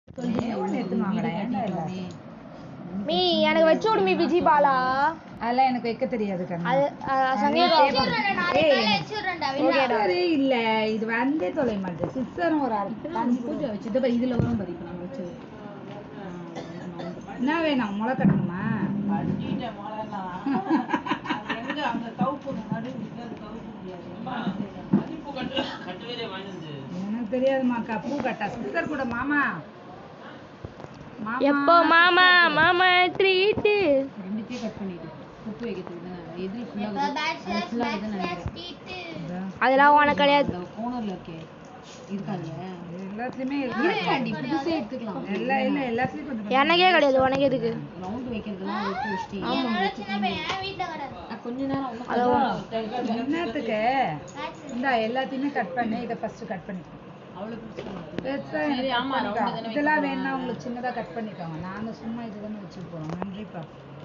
ஒன்று எடுத்துன்னு வாங்கடா ஏன்டா எல்லாமே மீ எனக்கு வச்சு விடு மீ விஜி பாலா அதெல்லாம் எனக்கு வைக்க தெரியாது கண்ணா அது அஹ், சங்கீதா சிஸ்டரே இல்ல இது வந்தே தொலை மாட்டேன் சிஸ்டரும் ஒரு அரை தண்ணி பூஜை வச்சுட்டு பாரு, இதுல வரும் பாரு இப்ப நம்ம வச்சது என்ன வேணும் முளை கட்டணுமா எனக்கு தெரியாதுமாக்கா பூ கட்டா சிஸ்டர் கூட மாமா மாமா எப்போ மாமா மாமா ட்ரீட்டு ரெண்டுத்தையும் கட் பண்ணிட்டு உப்பு வைக்கிறதுக்கு தானே எதிரி ஃபுல்லாக ஃபுல்லாக இருக்குதுன்னு நினைக்கிறேன் இதான். அதெல்லாம் உனக்கு கிடையாது இந்த கோனர்ல இருக்கே இருக்காதுல்ல எல்லாத்துலயுமே இருக்கு இருக்காண்டி புதுசே எடுத்துக்கலாம் எல்லா இல்ல எல்லாத்துலயும் கொஞ்சம் கொஞ்சம் எனக்கே கிடையாது உனக்கு எதுக்கு ரவுண்ட் வைக்கிறதுலாம் வச்சு வச்சுட்டு நான் கொஞ்ச நேரம் இன்னும் என்னத்துக்கு இந்தா எல்லாத்தையுமே கட் பண்ணி இதை ஃபர்ஸ்ட் கட் பண்ணி அவ்வளோ பிரச்சனை இல்லை. பெருசா சரி, எனக்கு ஆமா, cut round பண்ணிக்கோ. தானே இதெல்லாம் வேணா உங்களுக்கு சின்னதா கட் பண்ணிக்கோங்க நாங்க சும்மா இதுதானே வச்சுட்டு போறோம் நன்றிப்பா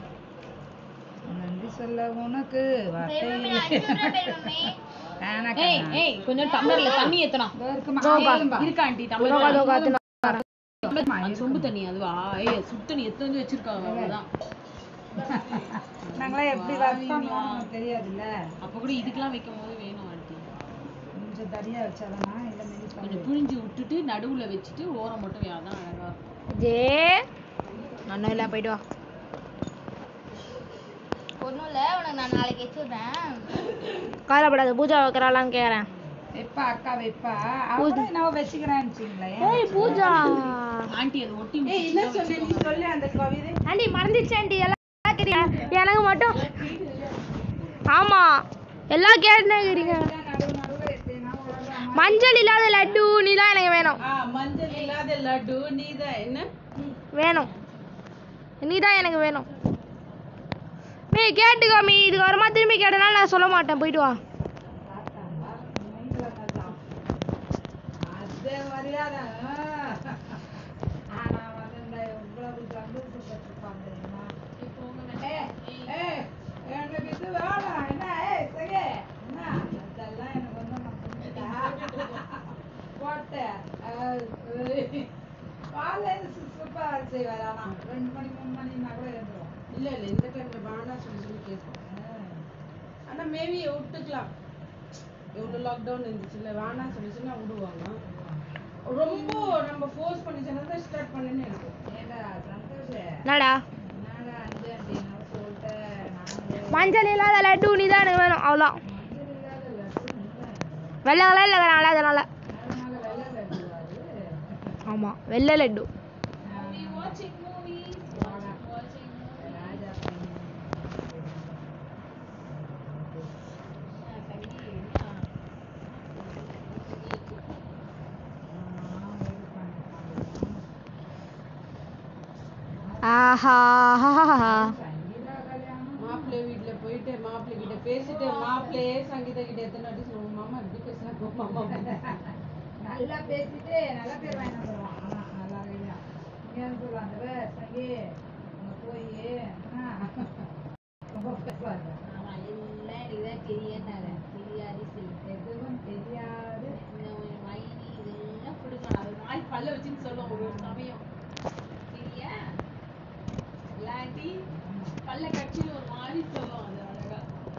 நன்றி சொல்ல உனக்கு வார்த்தை இல்லை. வேணாம் ஏய் கண்ணா. ஏய் கொஞ்சம் டம்ளர்ல தண்ணி ஏத்தனா இதோ இருக்குமா? ஆ, ஏறும்பா. இருக்கா ஆண்டி தோகா டம்ளர் தோகா தின்னு. அது சொம்பு தண்ணி அதுவா ஏய் சுடு தண்ணி எத்தனை வந்து வச்சிருக்காங்க அவ்வளவுதான் நாங்களாம் எப்படி ஒர்க் பண்ணுவோம் உங்களுக்கு தெரியாதுல்ல அப்ப கூட இதுக்கெல்லாம் வைக்கும் போது வேணும் ஆண்டி கொஞ்சம் தனியா வச்சாதானா இல்ல மெலிசா கொஞ்சம் புழிஞ்சு விட்டுட்டு நடுவுல வச்சுட்டு ஓரம் மட்டும் வே- அதான் அழகா இருக்கும் ஜே ஒன்றும் இல்லை போயிட்டு வா கவலைப்படாத பூஜா வைக்கிறாளான்னு கேட்குறேன் வைப்பா அக்கா வைப்பா அவளும் என்னவோ வச்சுக்கிறேன்னு வச்சுங்களேன் ஏய் பூஜா ஆண்டி அது ஒட்டி ஏய் என்ன சொன்ன நீ சொல்லு அந்த கவிதை ஆண்டி மறந்துச்சு ஆண்டி எல்லாம் கேட்டீங்க எனக்கு மட்டும் ஆமா எல்லாம் கேட்டுனே இருக்கிறீங்க நடுவு நடுவுல எடுத்தேன்னா உடம்பு மஞ்சள் இல்லாத லட்டு நீ தான் எனக்கு வேணும் மஞ்சள் இல்லாத லட்டு நீதான் என்ன வேணும் நீ தான் எனக்கு வேணும் மீ கேட்டுக்கோ மீ இதுக்கு வரமா திரும்பி கேட்டனால நான் சொல்ல மாட்டேன் போயிட்டு வா அது மரியாதை ஆனா வந்து இந்த இவ்வளவு சந்தோஷப்பட்டிருப்பாங்க தெரியுமா? ஏய், ஏய், எனக்கு இது வேணாம். என்ன, ஏய், சரி. என்ன, அதெல்லாம் எனக்கு ஒண்ணும் நான் புரிஞ்சுட்டேன். போட்டேன். அஹ், காலையில சுறுசுறுப்பா வேலை செய்வாரு ஆனா. ரெண்டு மணி மூணு மணின்னா கூட எழுந்துருவோம். இல்ல இல்ல இந்த டைம்ல வேணாம் சொல்லி சொல்லி கேட்போம் ஆனா மேபி விட்டுக்கலாம் எவ்வளவு லாக்டவுன் இருந்துச்சுல்ல வேணாம் சொல்லி சொன்னா விடுவாங்க ரொம்ப நம்ம ஃபோர்ஸ் பண்ணி சொன்னா தான் ஸ்டார்ட் பண்ணுன்னு இருக்கும் ஏண்டா, சந்தோஷ், என்னடா என்னடா அஞ்சு அப்படின்னா சொல்லிட்டு நானு மஞ்சள் இல்லாத லட்டு நீ தான் எனக்கு வேணும் அவ்வளோ மஞ்சள் இல்லாத லட்டு நீதான். வெள்ளை கலரில் இருக்கிறனால அதனால அதனால வெள்ளை லட்டு அது. ஆமாம் வெள்ளை லட்டு ராஜா பையன். ஆஹா சங்கீதா கல்யாணம் மாப்பிள்ளை வீட்டுல போயிட்டு மாப்பிள்ளை கிட்ட பேசிட்டு மாப்பிள்ளையே சங்கீதா கிட்ட எத்தனை வாட்டி சொல்லுவோம் மாமா இப்படி பேசுறாங்க மாமா நல்லா பேசிட்டு நல்ல பேர் வாங்கி வந்துருவான் ஆமா நல்லா இல்லையா இங்க வந்து சொல்லுவாங்க "வே, சங்கி அங்க போய் என்ன ரொம்ப பேசுவாங்க எல்லாம் இதுதான் தெரியாதால தெரியாது எதுவும் தெரியாது மைனி இதெல்லாம் கொடுக்கலாம் அது வாய் பல்ல வச்சுன்னு சொல்லுவோம் ஒரு ஒரு சமயம் சரியா இல்லாட்டி பல்ல கட்சின்னு ஒரு மாதிரி சொல்லுவோம் அது அழகா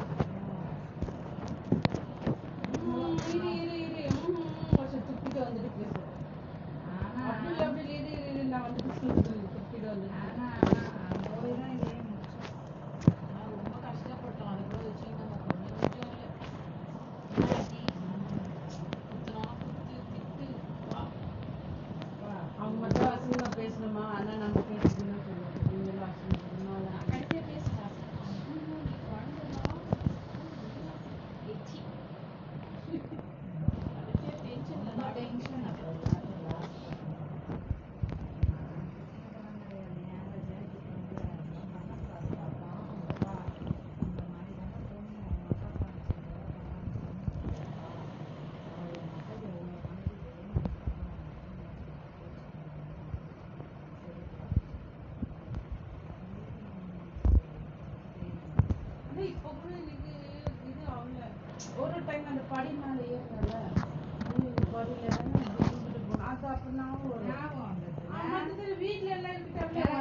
ம், இரு இரு இரு ம், கொஞ்சம் துப்பிட்டு வந்துட்டு பேசுறேன் ஆனா அப்படி இல்லை அப்படி இல்லை, இரு இரு இரு நான் வந்துட்டு சொல்லு, துப்பிட்டு வந்துட்டு ஆனா அங்க போய் தான் இதே முடிச்சோம் ஆனா ரொம்ப கஷ்டப்பட்டோம் அதை கூட வச்சு நம்ம கொஞ்சம் கொஞ்சம் இல்லை இல்லாட்டி குத்துனாலும் குத்து திட்டு வா அவங்க மட்டும் அசிங்கமா பேசணுமா ஆனா நம்ம பேசுறதுன்னு சொல்லுவாங்க நீங்களும் அசிங்கம் பண்ணணும் கடைசியா பேசுறாங்க ஐயோ, நீ குழந்தைதான். எச்சி. கடைசியா tension ல நான் டென்ஷன் அப்போ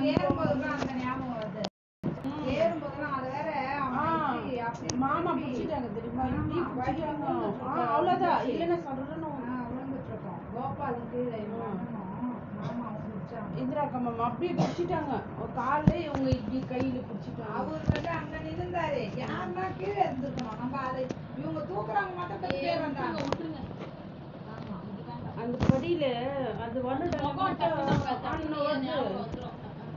வந்து ஏறும்போதெல்லாம் அந்த ஞாபகம் வருது ம். ஏறும்போதெல்லாம் அது வேற அவன் ஆ, இப்படி அப்படி மாமா இப்படி பிடிச்சிட்டாங்க தெரியுமா இப்படி ஆமா, பிடிச்சிட்டாங்க வயித்துல ஆ, விழுந்துட்டு அவ்வளவுதான் இருக்கோம். இல்லைன்னா சடலன்னு ஆ, விழுந்துட்டு இருக்கோம். கோபால் கீழே இவன் அண்ணனும் மாமாவும் பிடிச்சாங்க. இந்திரா கம்மா அப்படியே பிடிச்சிட்டாங்க ஒரு கால்ல இவங்க இப்படி கையில பிடிச்சிட்டாங்க அவர் வந்து அங்க நின்னுந்தாரு. யாருன்னா கீழே இருந்திருக்கணும். நம்ம அதை இவங்க தூக்குறவங்க மட்டும் பத்து பேர் வந்தாங்க. விட்டுருங்க ஆமா இது வேண்டாம் அந்த படியில அது வந்து முகம் டக்குனு நம்ம டக்குனு ஞாபகம் வந்துரும்.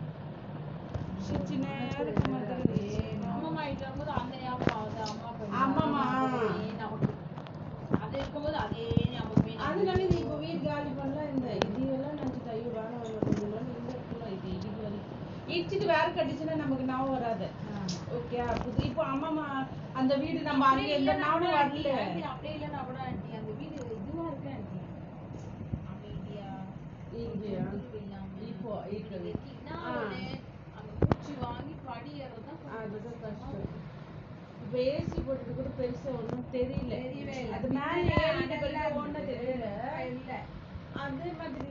சின்ன இருக்கு மாதிரி அம்மம்மா வீட்டுல இருக்கும்போது அந்த ஞாபகம் ஆகுது, அம்மா போய் ஆமாம்மா. அதே ஞாபகம். அது இருக்கும்போது அதே ஞாபகமே அதனால இது இப்போ வீடு காலி பண்ணலாம் இந்த இது எல்லாம் நினைச்சிட்டு ஐயோ வேணாம் வேணாம் கொஞ்ச நாள் இந்த இடத்துல இது இடிக்கு வரி இடிச்சிட்டு வேற கட்டிச்சுன்னா நமக்கு ஞாபகம் வராது ஓகே புது இப்போ அம்மா அந்த வீடு நம்ம அங்க எந்த ஞாபகம் வரல ஆண்டி, அப்படியே இல்லைன்னா கூட ஆண்டி, அந்த வீடு இதுவா இருக்கு ஆண்டி. அமைதியா, இங்கேயா? துருவு இல்லாம. இப்போ இருக்குது. வெட்டினா ஆ. உடனே அந்த மூச்சு வாங்கி படி ஏறுறதுதான் கொஞ்சம் அதுதான் கஷ்டம் இப்போ ஏசி போட்டது கூட பெருசா ஒண்ணும் தெரியல தெரியவே இல்லை. அது மேல பின்னாடி ஏறிட்ட பிறகு அனல்லாம் ஒண்ணும் இருந்தது. தெரியல இல்ல. அதே மாதிரி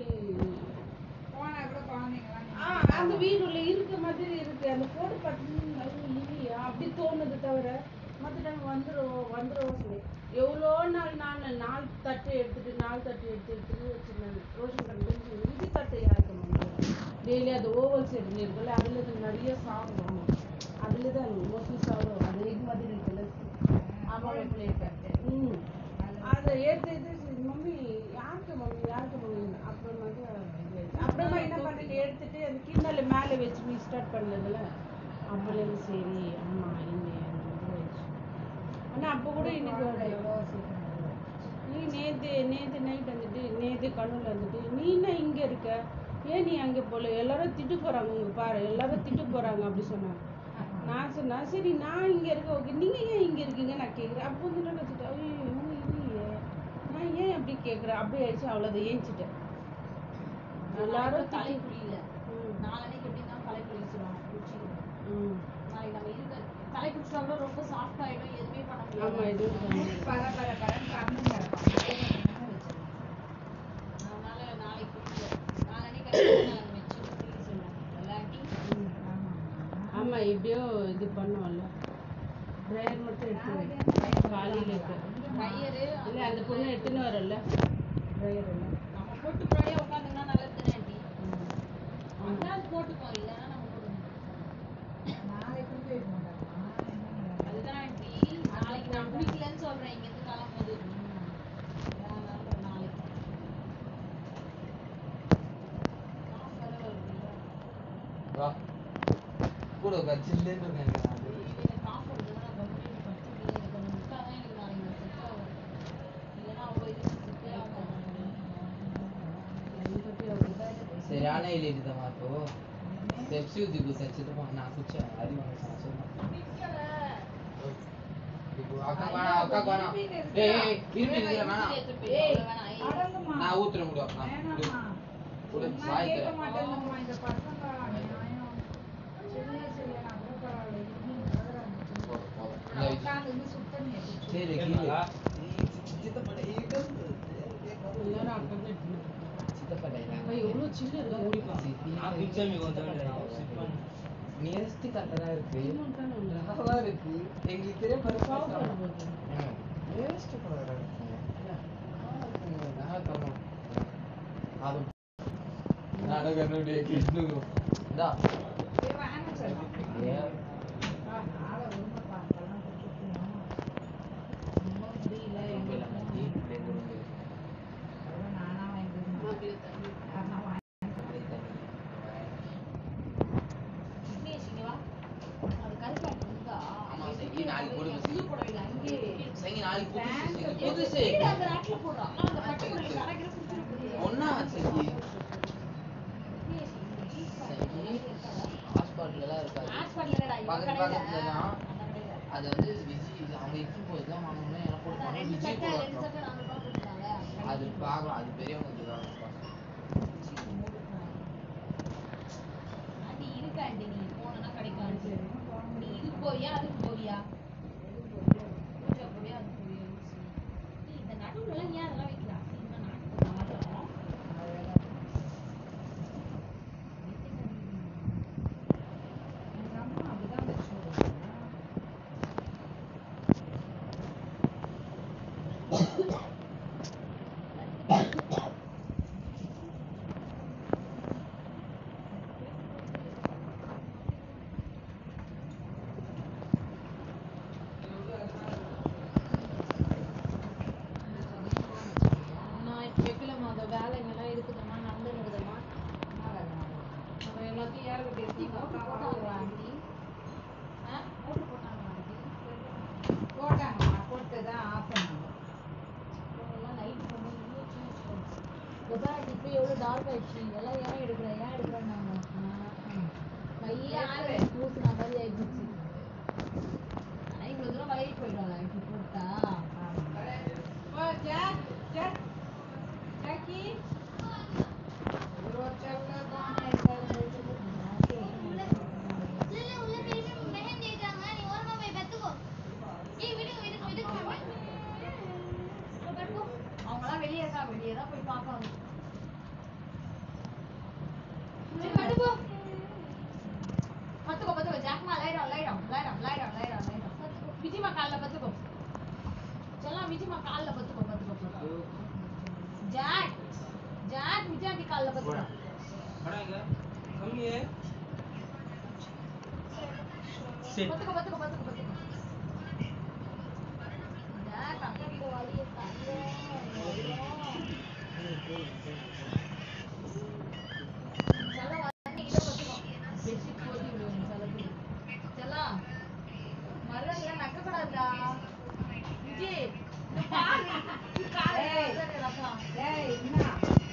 போனா கூட குழந்தைங்கலாம் ஆ, அந்த வீடுல இருக்க மாதிரி இருக்கு அந்த போடு பார்த்தீங்கன்னா இல்லையா அப்படி தோணுது தவிர மற்ற டைம் வந்துடும் வந்துடும் சொல்லி எவ்வளோ நாள் நான் நாலு தட்டு எடுத்துட்டு நாலு தட்டு எடுத்து எடுத்துட்டு வச்சிருந்தேன் ரோஷன் கடையில் இது தட்டு யாருக்கு டெய்லி அது ஓவல் செட் இருக்குல்ல அதில் இது நிறைய சாப்பிடும் அதில் தான் மோஸ்ட்லி சாப்பிடும் அது இது மாதிரி இருக்குல்ல ஆமாம் பிளேட் ம் அதை எடுத்து எடுத்து சரி, மம்மி யாருக்கு மம்மி யாருக்கு மம்மி அப்புறமா தான் இது ஆயிடுச்சு. அப்புறமா என்ன பண்ணுறீங்க எடுத்துட்டு அந்த கிண்ணல மேலே வச்சு நீ ஸ்டார்ட் பண்ணதுல அப்போலேருந்து சரி அம்மா இனி அந்த இது ஆயிடுச்சு ஆனால் அப்போ கூட இன்னைக்கு ஒரு- நீ நேத்து நேத்து நைட் வந்துட்டு நேத்து கண்ணுல வந்துட்டு நீ என்ன இங்க இருக்க ஏன் நீ அங்க போல எல்லாரும் திட்டு போறாங்க உங்க பாரு எல்லாரும் திட்டு போறாங்க அப்படி சொன்னாங்க நான் சொன்னா சரி நான் இங்க இருக்க ஓகே நீங்க ஏன் இங்க இருக்கீங்க நான் கேக்குறேன் அப்போ வந்து நான் வச்சுட்டு ஐயோ இவங்க இல்லையே நான் ஏன் அப்படி கேக்குறேன் அப்படி ஆயிடுச்சு அவ்வளோதான் ஏஞ்சிட்டேன் எல்லாரும் தலை திட்டி- குளியல ம், நாளைக்கு எப்படின்னா தலை குளிக்க சொல்லுவாங்க குளிச்சிடுவோம் ம். நாளைக்கு நம்ம இருக்க தலை குளிச்சா கூட ரொம்ப சாஃப்ட் ஆயிடும் எதுவுமே பண்ண ஆமா முடியாது எதுவும் பண்ண முடியாது. பர பர பரன்னு கறந்து கிடக்கும். அதே மாதிரி வச்சிடலாம். அதனால நாளைக்கு குளிக்கல நாளைக்கு கண்டிப்பா நான் வச்சு குளிக்க சொல்லுவாங்க இல்லாட்டி ம். ஆமா. ஆமா எப்படியோ இது பண்ணுவோம்ல ட்ரையர் மட்டும் எடுத்து வை. காலையில இருக்கு ட்ரையரு இல்ல அந்த பொண்ணு எடுத்துன்னு வரல ட்ரையர் எல்லாம் நம்ம போட்டு முன்னாடியே உட்காந்துங்கன்னா நல்லது தானே ஆண்டி ம். ஆமா. அதான் போட்டுப்போம் இல்லைன்னா நம்ம போட மாட்டோம் நாளைக்கு போய் போண்டாமா. என்ன அதுதான் ஆண்டி நாளைக்கு நான் குளிக்கலன்னு சொல்றேன் இங்க இருந்து கிளம்பும்போது அதனால நாளைக்கு காசு வேற வருதுல்ல. வா கூட உட்கார் சில்லுன்னு இருக்கும் எனக்கு அது. எனக்கு காசு வருதுன்னா நான் கம்முனு படுத்துருக்கேன். எனக்கு கொஞ்சம் விட்டாதான் எனக்கு நாளைக்கு நான் set ஆகும். இல்லைன்னா அவ்வளோ இது set ஏ ஆகாது. எங்க போய் அப்படிதான் சரியான எலிட்டு தான் இப்போ பெப்சி ஊற்றி குடிச்சு நான் குடிச்சேன் அரி வாங்க சொன்னேன் இப்போ அக்கா வேணாம் அக்கா வேணாம் ஏய் ஏய் இரும்பி இருக்கிற வேணாம் எடுத்துட்டு போய் அவ்வளோ வேணாம். ஏய், அடங்குமா. நான் ஊத்துறேன் கூட வேணாம்மா. கொடு சொன்னா சாய் கேட்க தரேன் மாட்டேங்குதும்மா இந்த பசங்க நியாயம். சின்ன சின்ன கூட பரவாயில்ல. இன்னும் பரவாயில்ல. போதும், போதும். இந்த நான் வயசு. உட்கார்ந்து சுத்தம் எடுத்து சரி கீழே எல்லாரும் அக்கா எடுத்துன்னு சித்தப்பா அப்ப எவ்வளவு சில்லு இருக்கு முடிப்பா நியரஸ்ட் கரெக்டாக இருக்கு இன்னொன்று தானே உண்டு. நல்லா இருக்கு எங்களுக்கு தெரிய சாப்பாடு போட்டு. நியரஸ்ட் கரெக்டாக இருக்கு அது நாடகனுடைய கிட்னுங்க இந்தா வேணாம் சார் ஏ ஆ, நாளை உண்மை பார்க்கலாம் கொடுத்துருக்கோம். ரொம்ப முடியல எங்களை நம்பி எங்களுக்கு ரெண்டு வந்து அதான் நானா வாங்கிக்கிறேன் மாப்பிள்ளை தண்ணி. யாருன்னா வாங்கி விக்னேஷ், இங்க வா. அது கருப்பாட்டு இருந்தா, ஆமா, இது சரி, நாளைக்கு போடுங்க, புது புடவைல அங்கேயே. சங்கி நாளைக்கு புதுசு Pant சங்கி போட்டு புதுசு கீழே அந்த rackல போடுறா. ஆனா அந்த பட்டு புடவைல அரைக்கிற குடுத்துட முடியாது. ஒன்னா சங்கி விக்னேஷ், இந்த jeans pant சங்கி இருக்காதா? ஹாஸ்பிட்டல்ல தான் இருக்காது ஹாஸ்பிட்டல்ல இல்லடா, இவன் பக்கத்து கடையில. பக்கத்துல தான். அந்த கடையில. அது வந்து விஜய் அவங்க இப்போ போய் தான் வாங்கணும் எனக்கு அதான் போட்டு ரெண்டு விஜய் சட்டை, ரெண்டு போடுறோம் சட்டை நானூறு ரூபாய் கொடுத்தாங்க. அது பார்க்கலாம் அது பெரியவங்களுக்கு தான் ஆண்டி, இருக்கு ஆண்டி, நீ போனேன்னா கிடைக்கும் ஆண்டி. நீ இதுக்கு போவியா அதுக்கு போவியா பூஜா போவியா அதுக்கு போவியா நீ இந்த நடுவுல எல்லாம் ஏன் அதெல்லாம் வைக்கிறா இந்த நாட்டுக்கு மாத்திரம் எப்படி ஓட்டு போட்டாங்களா ஆண்டி ஆ ஓட்டு போட்டாங்களா ஆண்டி போட்டாங்கம்மா போட்டுதான் ஆஃப் பண்ணாங்க எல்லாம் லைட் பண்ணி இன்னும் சேஞ்ச் பண்ணு எதாவது இப்போ எவ்வளோ டார்க் ஆயிடுச்சு எல்லாம் ஏன் எடுக்கிற ஏன் எடுக்கிறேன்னாங்க கையே ஆறு பூசுன மாதிரி ஆயிடுச்சு ஆனால் இவ்வளோ தூரம் வளைய போயிடும்ல இப்படி போட்டா ஓ ஜாக் ஜாக் ஜாக்கி இவ்வளோ செல்ல தான் அவங்களாம் வெளியே இருக்காங்க வெளியே தான் போய் பார்க்கணும் பத்துக்கோ பத்துக்கோ ஜாக்மா லைடம் லைடம் லைடம் லைடம் லைடம் லைடம் விஜிமா காலில் பத்துக்கோ சொல்லலாம் விஜிமா காலில் பத்துக்கோ பத்துக்கோ பத்துக்கோ ஜாக் ஜாக் விஜயாண்டி காலில் பத்துக்கோ பத்துக்கோ பத்துக்கோ பத்துக்கோ பத்துக்கோ ஜாக் அக்கா கிட்ட வலிய தாங்க செல்லம் வந்து இதை பத்துக்கோ பெட்ஷீட் போத்தி விடுவேன் செல்லத்துக்கு செல்லம் மரம் நக்கக்கூடாதுடா விஜி இங்க பாரு காலை ஏய். ரக்கம் ஏய் என்ன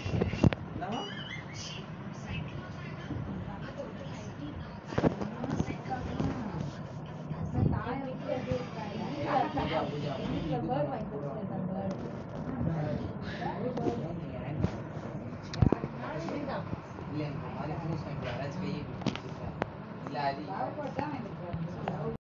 பூஜா பூஜா பேர்ட் வாங்கி கொடுத்துருக்கேன் பேர்ட் இல்ல இந்த மாதிரி பூஸ் வாங்கி யாராச்சும் கையை பிடிச்சிருக்கேன் இல்ல அது போட்டான் எனக்கு